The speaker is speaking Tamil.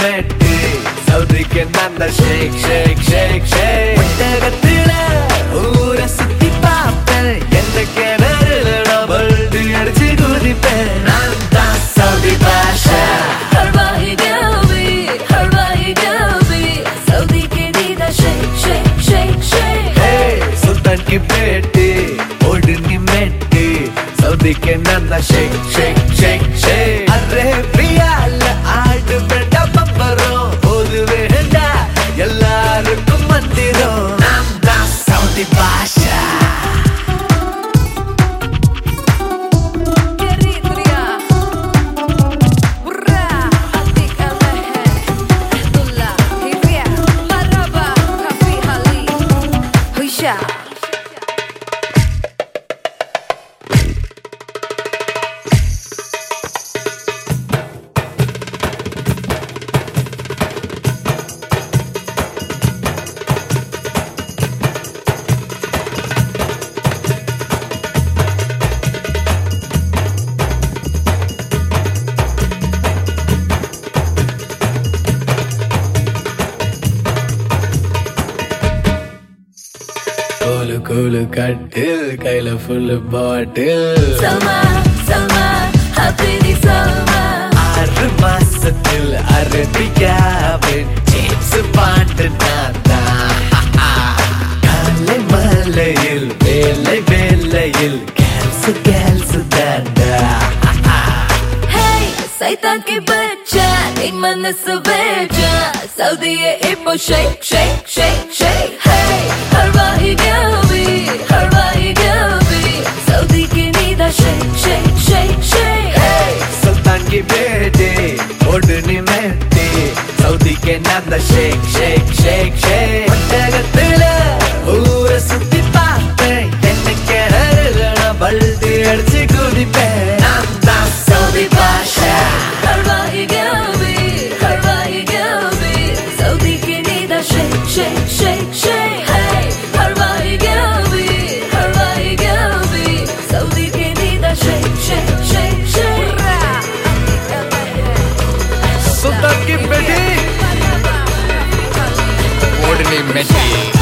மேட்டு சவுதிக்கு நான் தான் ஷேக் ஷேக் ஷேக் ஷேக் ஒட்டகத்துல ஊரை சுத்தி பார்ப்பேன் எந்த கிணறுல நான் பல்டி அடிச்சு குதிப்பேன் நான் தான் Saudi Basha Harbahi Gabi, Harbahi Gabi, Saudi ke dida shake, shake, shake, shake. Hey சுல்தான் கி பேட்டு ஓடு நீ மெட்டு சவுதிக்கு நான் தான் ஷேக் ஷேக் ஷேக் ஷேக் அரேபியால ஆடு பெட்டா பம்பரம் போது வேண்டா எல்லாருக்கும் மந்திரம் நாம் தான் Saudi Basha Eritrea, Hurra, Atik Alehe, Abdullah, Hivya, Maraba, Kafi Ali, Huisha. கோலு கோலு கட்டில் கையில full bottle Salma, Salma, Habibti Salma. ஆறு மாசத்தில் அரபியாவின் ஜேம்ஸ் பாட்டு நான் தான் காலை மலையில் வேலை வேலையில் கேல்ஸ் கேல்ஸ் தாண்டா Hey, Satan ki bachcha, in manasa beja, Saudi e ipo shake, shake, shake, shake. Hey, Harbahi Gabi, Harbahi Gabi, Saudi ki nida shake, shake, shake, shake. Hey, சுல்தான் கி பேட்டே ஓடு நீ மேட்டே சவுதிக்கு நான் தான் ஷேக் ஷேக் ஷேக் ஷேக் ஒட்டகத்துல ஊரை சுத்தி பார்ப்பேன் என்ன கிணறுல நான் பல்டி அடிச்சு குதிப்பேன் நான் தான் Saudi Basha Harbahi Gabi, Harbahi Gabi, Saudi ki nida shake, shake, shake, shake. Hey, Harbahi Gabi, Harbahi Gabi, Saudi ki nida shake, shake, shake, shake. சுல்தான் கி பேட்டே ஓடுனி மெட்டி